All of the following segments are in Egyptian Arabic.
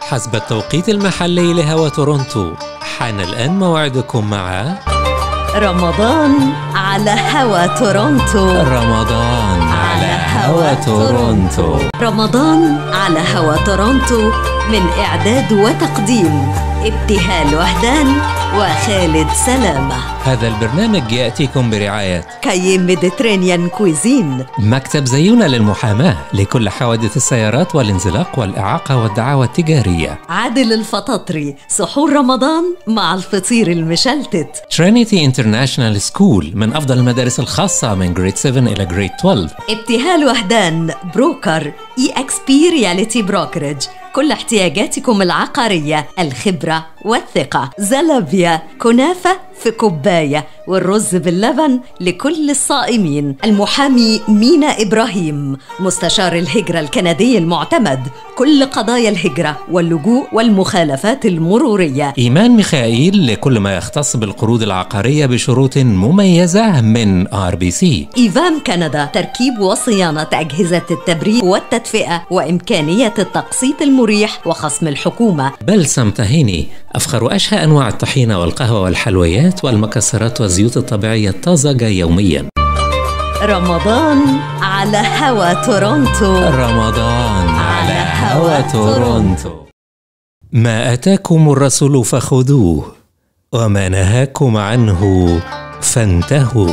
حسب التوقيت المحلي لهوا تورونتو حان الآن موعدكم مع رمضان على هوا تورونتو رمضان على هوا تورونتو رمضان على هوا تورونتو من إعداد وتقديم ابتهال وهدان وخالد سلامة هذا البرنامج يأتيكم برعاية كاي ميديترينيان كويزين مكتب زيونة للمحاماة لكل حوادث السيارات والانزلاق والإعاقة والدعاوى التجارية عادل الفطاطري سحور رمضان مع الفطير المشلتت Trinity International School من أفضل المدارس الخاصة من جريد 7 إلى جريد 12 ابتهال وهدان بروكر اي اكس بي رياليتي بروكرج كل احتياجاتكم العقارية الخبرة والثقة زلابيا كنافة في كوباية والرز باللبن لكل الصائمين المحامي مينا إبراهيم مستشار الهجرة الكندي المعتمد كل قضايا الهجرة واللجوء والمخالفات المرورية إيمان ميخائيل لكل ما يختص بالقروض العقارية بشروط مميزة من ار بي سي إيفام كندا تركيب وصيانة أجهزة التبريد والتدفئة وإمكانية التقسيط المريح وخصم الحكومة بلسم تهيني أفخر وأشهى أنواع الطحينة والقهوة والحلويات والمكسرات والزيوت الطبيعية الطازجة يوميا رمضان على هوا تورونتو رمضان على هوا تورونتو ما أتاكم الرسول فخذوه وما نهاكم عنه فانتهوا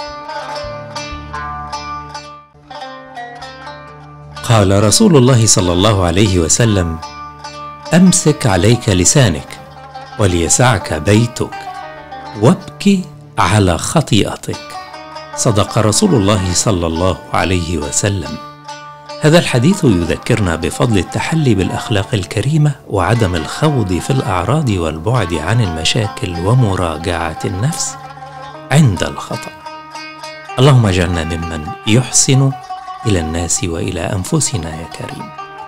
قال رسول الله صلى الله عليه وسلم امسك عليك لسانك وليسعك بيتك وابكي على خطيئتك صدق رسول الله صلى الله عليه وسلم هذا الحديث يذكرنا بفضل التحلي بالاخلاق الكريمه وعدم الخوض في الاعراض والبعد عن المشاكل ومراجعه النفس عند الخطا اللهم اجعلنا ممن يحسن الى الناس والى انفسنا يا كريم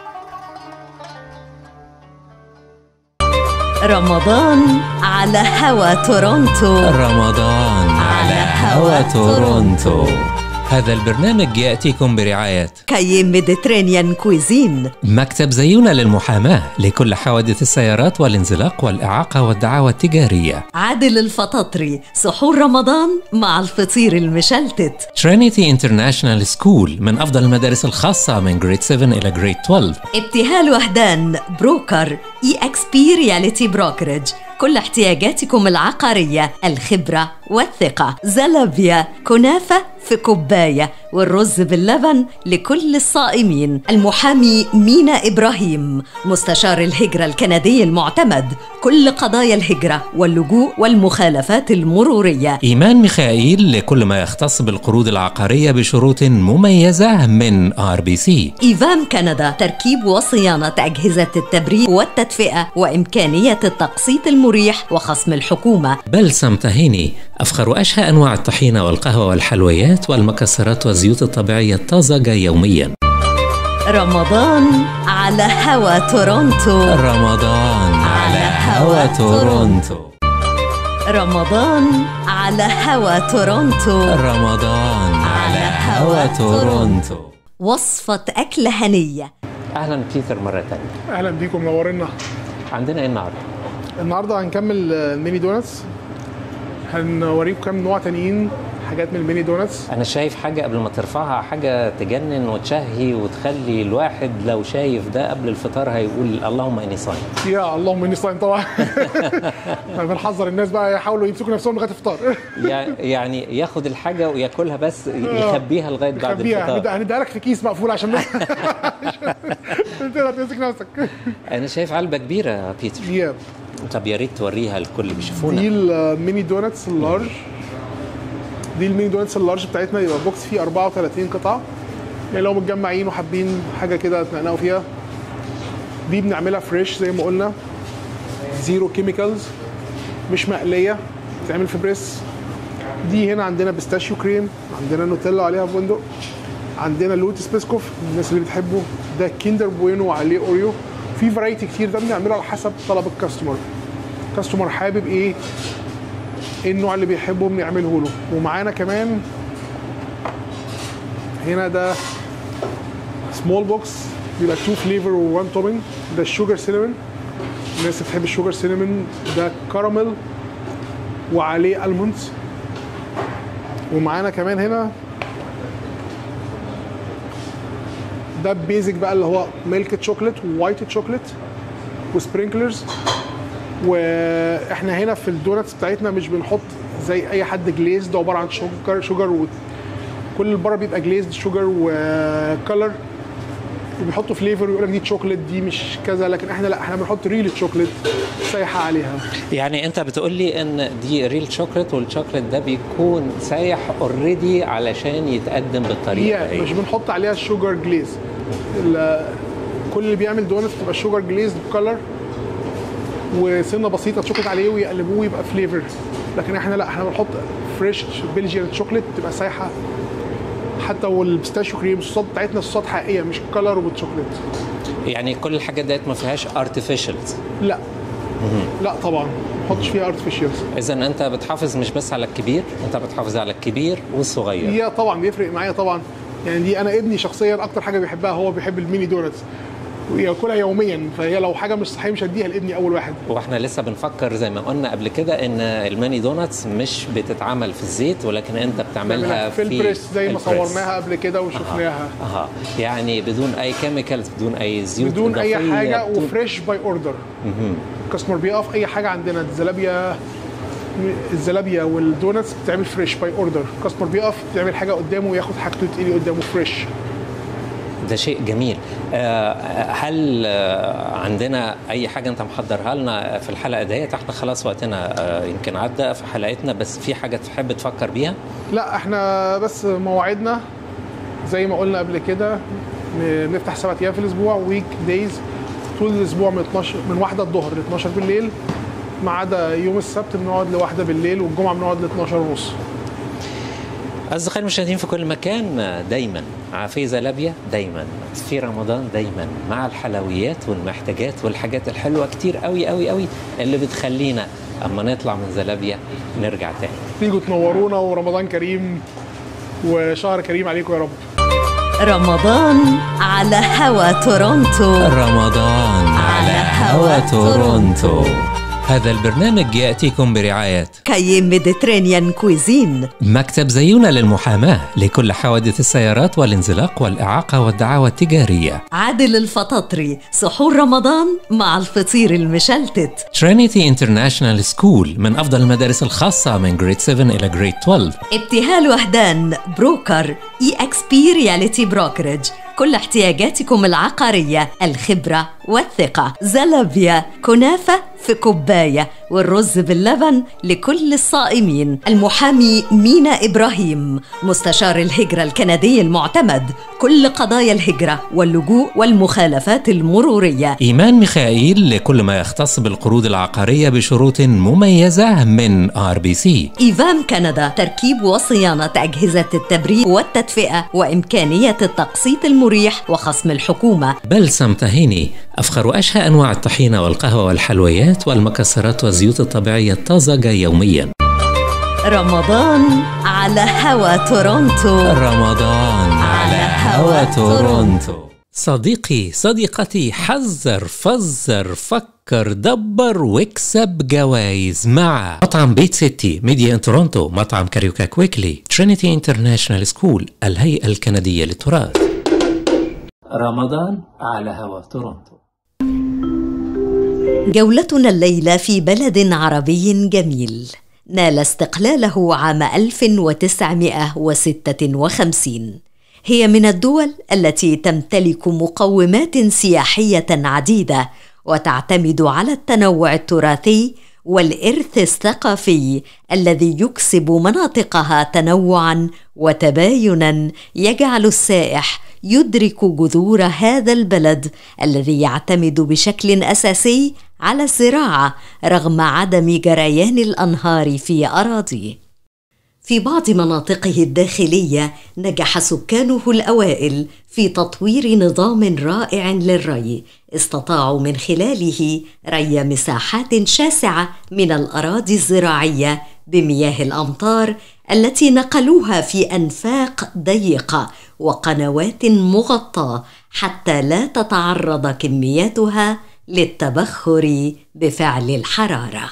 رمضان على هوا تورونتو رمضان على هوا تورونتو هذا البرنامج يأتيكم برعاية كاي ميديترينيان كويزين مكتب زيونة للمحاماة لكل حوادث السيارات والانزلاق والإعاقة والدعاوى التجارية عادل الفطاطري سحور رمضان مع الفطير المشلتت Trinity International School من أفضل المدارس الخاصة من جريد 7 إلى جريد 12 ابتهال وهدان بروكر اي اكس بي رياليتي بروكرج كل احتياجاتكم العقارية الخبرة والثقة زلابيا كنافة في كوباية والرز باللبن لكل الصائمين المحامي مينا إبراهيم مستشار الهجرة الكندي المعتمد كل قضايا الهجرة واللجوء والمخالفات المرورية إيمان ميخائيل لكل ما يختص بالقروض العقارية بشروط مميزة من ار بي سي إيفام كندا تركيب وصيانة أجهزة التبريد والتدفئة وإمكانية التقسيط المريح وخصم الحكومة بلسم تهيني أفخر وأشهى أنواع الطحينة والقهوة والحلويات والمكسرات والزيوت الطبيعية الطازجة يوميا رمضان على هوا تورونتو رمضان على هوا تورونتو رمضان على هوا تورونتو رمضان على هوا تورونتو وصفة أكل هنية أهلا بيتر مرة تانية اهلا بيكم منورنا عندنا إيه النهاردة؟ النهارده هنكمل الميني دونتس هنوريكم كام نوع تانيين حاجات من الميني دونتس أنا شايف حاجة قبل ما ترفعها حاجة تجنن وتشهي وتخلي الواحد لو شايف ده قبل الفطار هيقول اللهم إني صايم يا اللهم اني صايم طبعا بنحذر الناس بقى يحاولوا يمسكوا نفسهم لغايه الفطار يع- يعني ياخد الحاجة وياكلها بس يخبيها لغاية بعد خبيها الفطار هنديها هنديها لك في كيس مقفول عشان ما تقدر تمسك نفسك أنا شايف علبة كبيرة يا بيتر دي طب يا ريت توريها للكل اللي دي بيشوفونا الميني دونتس اللارج دي الميني دونتس اللارج بتاعتنا يبقى بوكس فيه 34 قطعه يعني لو متجمعين وحابين حاجه كده تنقنقوا فيها دي بنعملها فريش زي ما قلنا زيرو كيميكالز مش مقليه بتتعمل في بريس دي هنا عندنا بيستاشيو كريم عندنا نوتيلا عليها بندق عندنا لوتس بيسكوف الناس اللي بتحبه ده كيندر بوينو وعليه اوريو في فرايتي كتير ده بنعمله على حسب طلب الكاستمر الكاستمر حابب ايه ايه النوع اللي بيحبه بنعمله له ومعانا كمان هنا ده سمول بوكس بيبقى تو فليفر وان توبنج ده الشوجر سينامون الناس اللي بتحب الشوجر سينامون ده كراميل وعليه الموندز ومعانا كمان هنا ده بيزك بقى اللي هو ميلك شوكليت ووايت شوكليت وسبرينكلرز واحنا هنا في الدوناتس بتاعتنا مش بنحط زي اي حد جليز ده عباره عن شوجر شوجر و كل اللي بره بيبقى جليزد شوجر وكلر وبيحطوا فليفر ويقول لك دي شوكليت دي مش كذا لكن احنا لا احنا بنحط ريل شوكليت سايحه عليها يعني انت بتقول لي ان دي ريل شوكليت والشوكليت ده بيكون سايح اوريدي علشان يتقدم بالطريقه هي مش بنحط عليها الشوجر جليز ال- كل اللي بيعمل دونتس بتبقى شوجر جليز بكلر وسنه بسيطه شوكليت عليه ويقلبوه يبقى فليفر لكن احنا لا احنا بنحط فريش بلجيان شوكليت تبقى سايحه حتى والبيستاشيو كريم الصوصات بتاعتنا صوصات حقيقيه مش كلر وبالشوكليت يعني كل الحاجات ديت ما فيهاش ارتفيشالز لا لا طبعا ما نحطش فيها ارتفيشالز اذا انت بتحافظ مش بس على الكبير انت بتحافظ على الكبير والصغير هي طبعا بيفرق معايا طبعا يعني دي انا ابني شخصيا اكتر حاجه بيحبها هو بيحب الميني دونتس وياكلها يوميا فهي لو حاجه مش صحيه مش هديها لابني اول واحد واحنا لسه بنفكر زي ما قلنا قبل كده ان الماني دوناتس مش بتتعمل في الزيت ولكن انت بتعملها في البريس زي ما البريس. صورناها قبل كده وشفناها اها يعني بدون اي كيميكالز بدون اي زيوت بدون اي إضافية، حاجه بدون- وفريش باي اوردر الكاستمر بيقف اي حاجه عندنا الزلابيا الزلابيا والدونتس بتعمل فريش باي اوردر الكاستمر بيقف يعمل حاجه قدامه وياخد حاجته تقلي قدامه فريش ده شيء جميل آه، هل آه، عندنا اي حاجه انت محضرها لنا في الحلقه ديت احنا خلاص وقتنا آه، يمكن عدى في حلقتنا بس في حاجه تحب تفكر بيها لا احنا بس مواعيدنا زي ما قلنا قبل كده ن- بنفتح سبع ايام في الاسبوع ويك دايز طول الاسبوع من 12 من واحدة الظهر ل 12 بالليل ما عدا يوم السبت بنقعد لواحدة بالليل والجمعة بنقعد ل 12 ونص أصدقائي المشاهدين في كل مكان آه، دايما في زلابيا دايما في رمضان دايما مع الحلويات والمحتاجات والحاجات الحلوة كتير قوي قوي قوي اللي بتخلينا أما نطلع من زلابيا نرجع تاني تيجوا تنورونا ورمضان كريم وشهر كريم عليكم يا رب رمضان على هوا تورونتو رمضان على هوا تورونتو. هذا البرنامج يأتيكم برعاية كاي ميديترينيان كويزين مكتب زيونة للمحاماة لكل حوادث السيارات والانزلاق والإعاقة والدعاوى التجارية عادل الفطاطري سحور رمضان مع الفطير المشلتت Trinity International School من أفضل المدارس الخاصة من جريد 7 إلى جريد 12 ابتهال وهدان بروكر اي اكس بي رياليتي بروكرج كل احتياجاتكم العقارية الخبرة والثقة زلابيا كنافة في كوباية والرز باللبن لكل الصائمين المحامي مينا إبراهيم مستشار الهجرة الكندي المعتمد كل قضايا الهجرة واللجوء والمخالفات المرورية إيمان ميخائيل لكل ما يختص بالقروض العقارية بشروط مميزة من RBC إيفام كندا تركيب وصيانة أجهزة التبريد والتدفئة وإمكانية التقسيط المريح وخصم الحكومة بلسم تهيني أفخر وأشهى أنواع الطحينة والقهوة والحلويات والمكسرات والزيوت الطبيعية الطازجة يومياً رمضان على هوا تورونتو رمضان على على هوا هوا تورونتو صديقي صديقتي حذر فزر فكر دبر واكسب جوائز مع مطعم بيت سيتي ميديا ان تورونتو مطعم كاريوكا كويكلي ترينيتي انترناشونال سكول الهيئة الكندية للتراث رمضان على هوا تورونتو جولتنا الليلة في بلد عربي جميل نال استقلاله عام 1956 هي من الدول التي تمتلك مقومات سياحية عديدة وتعتمد على التنوع التراثي والإرث الثقافي الذي يكسب مناطقها تنوعا وتباينا يجعل السائح يدرك جذور هذا البلد الذي يعتمد بشكل اساسي على الزراعه رغم عدم جريان الانهار في اراضيه في بعض مناطقه الداخليه نجح سكانه الاوائل في تطوير نظام رائع للري استطاعوا من خلاله ري مساحات شاسعه من الاراضي الزراعيه بمياه الامطار التي نقلوها في انفاق ضيقه وقنوات مغطاه حتى لا تتعرض كمياتها للتبخر بفعل الحراره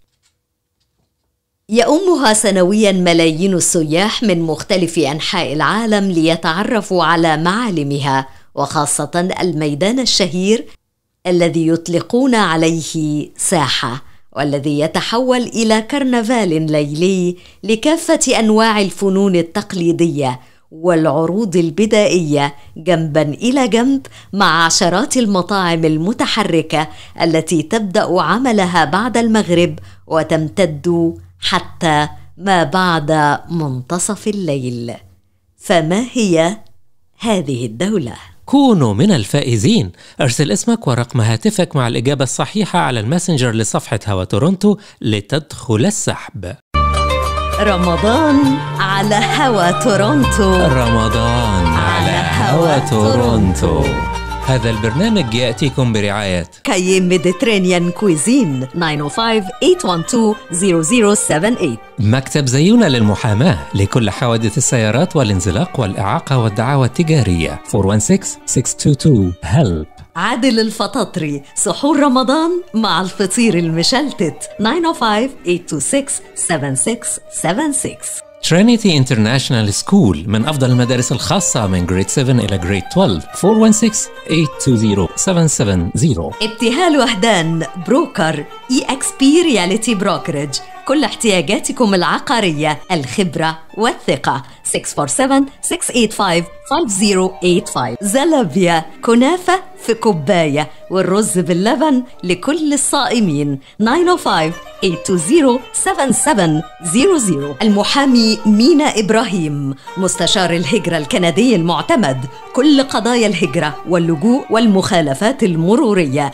يؤمها سنويا ملايين السياح من مختلف انحاء العالم ليتعرفوا على معالمها وخاصه الميدان الشهير الذي يطلقون عليه ساحه والذي يتحول الى كرنفال ليلي لكافه انواع الفنون التقليديه والعروض البدائيه جنبا الى جنب مع عشرات المطاعم المتحركه التي تبدا عملها بعد المغرب وتمتد حتى ما بعد منتصف الليل فما هي هذه الدوله كونوا من الفائزين ارسل اسمك ورقم هاتفك مع الإجابة الصحيحة على الماسنجر لصفحة هوا تورونتو لتدخل السحب رمضان على هوا تورونتو رمضان على هوا تورونتو هذا البرنامج يأتيكم برعاية كاي ميديترينيان كويزين 905-812-0078 مكتب زيونة للمحاماة لكل حوادث السيارات والانزلاق والإعاقة والدعاوى التجارية 416-622-HELP عادل الفطاطري سحور رمضان مع الفطير المشلتت 905-826-7676 Trinity International School من أفضل المدارس الخاصة من جريد 7 إلى جريد 12 416-820-770 ابتهال وهدان بروكر اي اكس بي رياليتي بروكرج كل احتياجاتكم العقارية الخبرة والثقة 647-685-5085 زلابيا كنافة في كوباية والرز باللبن لكل الصائمين 905-820-7700 المحامي مينا إبراهيم مستشار الهجرة الكندي المعتمد كل قضايا الهجرة واللجوء والمخالفات المرورية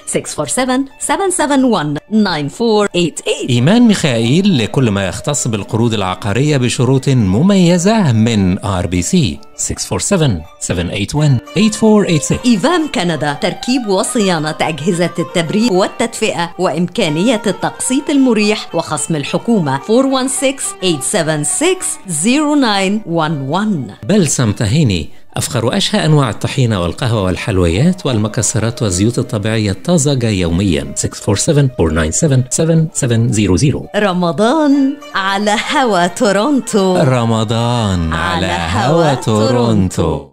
647-771-9488 إيمان ميخائيل لكل ما يختص بالقروض العقارية بشروط مميزة من RBC 647-781-8486 إيفام كندا تركيب وصيانة أجهزة التبريد والتدفئة وإمكانية التقسيط المريح وخصم الحكومة 416-876-0911 بلسم تهيني أفخر وأشهى أنواع الطحينة والقهوة والحلويات والمكسرات والزيوت الطبيعية الطازجة يوميا 647-497-7700 رمضان على هوا تورونتو رمضان على هوا تورونتو